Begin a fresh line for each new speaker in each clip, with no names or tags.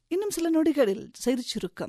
இன்னும் சில நொடிகளில் செய்திச் சுருக்கம்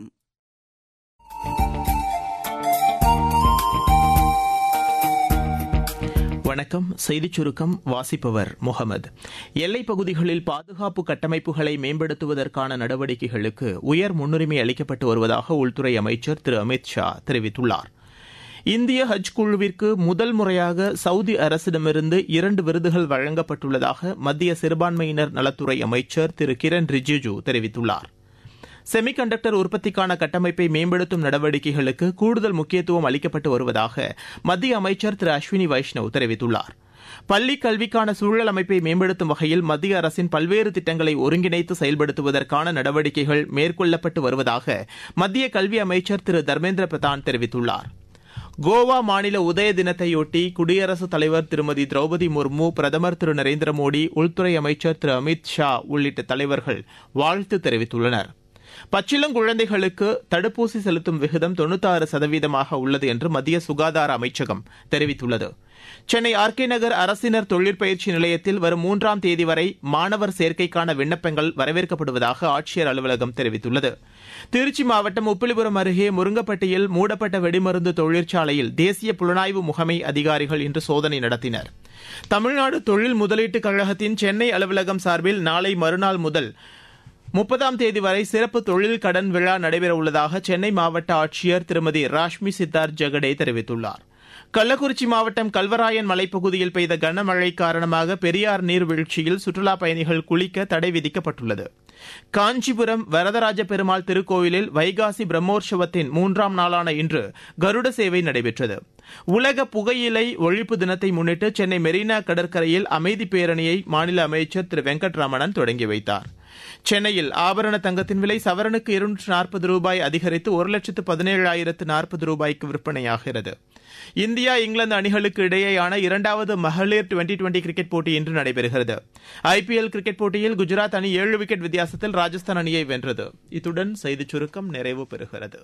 வணக்கம் செய்திச் சுருக்கம் வாசிப்பவர் முகமது எல்லைப் பகுதிகளில் பாதுகாப்பு கட்டமைப்புகளை மேம்படுத்துவதற்கான நடவடிக்கைகளுக்கு உயர் முன்னுரிமை அளிக்கப்பட்டு வருவதாக உள்துறை அமைச்சர் திரு அமித் ஷா தெரிவித்துள்ளார் இந்திய ஹஜ் குழுவிற்கு முதல் முறையாக சவுதி அரசிடமிருந்து இரண்டு விருதுகள் வழங்கப்பட்டுள்ளதாக மத்திய சிறுபான்மையினர் நலத்துறை அமைச்சர் திரு கிரண் ரிஜிஜு தெரிவித்துள்ளார் செமி கண்டக்டர் உற்பத்திக்கான கட்டமைப்பை மேம்படுத்தும் நடவடிக்கைகளுக்கு கூடுதல் முக்கியத்துவம் அளிக்கப்பட்டு வருவதாக மத்திய அமைச்சர் திரு அஸ்வினி வைஷ்ணவ் தெரிவித்துள்ளார் பள்ளிக் கல்விக்கான சூழல் அமைப்பை மேம்படுத்தும் வகையில் மத்திய அரசின் பல்வேறு திட்டங்களை ஒருங்கிணைத்து செயல்படுத்துவதற்கான நடவடிக்கைகள் மேற்கொள்ளப்பட்டு வருவதாக மத்திய கல்வி அமைச்சர் திரு தர்மேந்திர பிரதான் தெரிவித்துள்ளார் கோவா மாநில உதய தினத்தையொட்டி குடியரசுத் தலைவர் திருமதி திரௌபதி முர்மு பிரதமர் திரு நரேந்திர மோடி உள்துறை அமைச்சர் திரு அமித் ஷா உள்ளிட்ட தலைவர்கள் வாழ்த்து தெரிவித்துள்ளனர் பச்சிளங்குழந்தைகளுக்கு தடுப்பூசி செலுத்தும் விகிதம் தொண்ணூத்தாறு சதவீதமாக உள்ளது என்று மத்திய சுகாதார அமைச்சகம் தெரிவித்துள்ளது சென்னை ஆர்கே நகர் அரசினர் தொழிற்பயிற்சி நிலையத்தில் வரும் மூன்றாம் தேதி வரை மாணவர் சேர்க்கைக்கான விண்ணப்பங்கள் வரவேற்கப்படுவதாக ஆட்சியர் அலுவலகம் தெரிவித்துள்ளது திருச்சி மாவட்டம் உப்பிலிபுரம் அருகே முருங்கப்பட்டியில் மூடப்பட்ட வெடிமருந்து தொழிற்சாலையில் தேசிய புலனாய்வு முகமை அதிகாரிகள் இன்று சோதனை நடத்தினர் தமிழ்நாடு தொழில் முதலீட்டுக் கழகத்தின் சென்னை அலுவலகம் சார்பில் நாளை மறுநாள் முதல் முப்பதாம் தேதி வரை சிறப்பு தொழில் கடன் விழா நடைபெறவுள்ளதாக சென்னை மாவட்ட ஆட்சியர் திருமதி ராஷ்மி சித்தார்த் ஜெகடே தெரிவித்துள்ளார் கள்ளக்குறிச்சி மாவட்டம் கல்வராயன் மலைப்பகுதியில் பெய்த கனமழை காரணமாக பெரியார் நீர்வீழ்ச்சியில் சுற்றுலாப் பயணிகள் குளிக்க தடை விதிக்கப்பட்டுள்ளது காஞ்சிபுரம் வரதராஜ பெருமாள் திருக்கோயிலில் வைகாசி பிரம்மோற்சவத்தின் மூன்றாம் நாளான இன்று கருட சேவை நடைபெற்றது உலக புகையிலை ஒழிப்பு தினத்தை முன்னிட்டு சென்னை மெரினா கடற்கரையில் அமைதி பேரணியை மாநில அமைச்சர் திரு வெங்கட்ரமணன் தொடங்கி வைத்தார் சென்னையில் ஆபரண தங்கத்தின் விலை சவரனுக்கு இருநூற்று நாற்பது ரூபாய் அதிகரித்து ஒரு லட்சத்து பதினேழாயிரத்து நாற்பது ரூபாய்க்கு விற்பனையாகிறது இந்தியா இங்கிலாந்து அணிகளுக்கு இடையேயான இரண்டாவது மகளிர் டுவெண்டி டுவெண்டி கிரிக்கெட் போட்டி இன்று நடைபெறுகிறது ஐபிஎல் கிரிக்கெட் போட்டியில் குஜராத் அணி ஏழு விக்கெட் வித்தியாசத்தில் ராஜஸ்தான் அணியை வென்றது இத்துடன் செய்திச் சுருக்கம் நிறைவு பெறுகிறது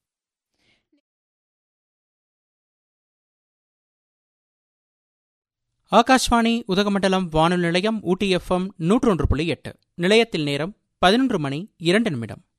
ஆகாஷ்வாணி உதகமண்டலம் வானொலி நிலையம் ஊட்டி எஃப்எம் நூற்றொன்று புள்ளி எட்டு நிலையத்தில் நேரம் பதினொன்று மணி இரண்டு நிமிடம்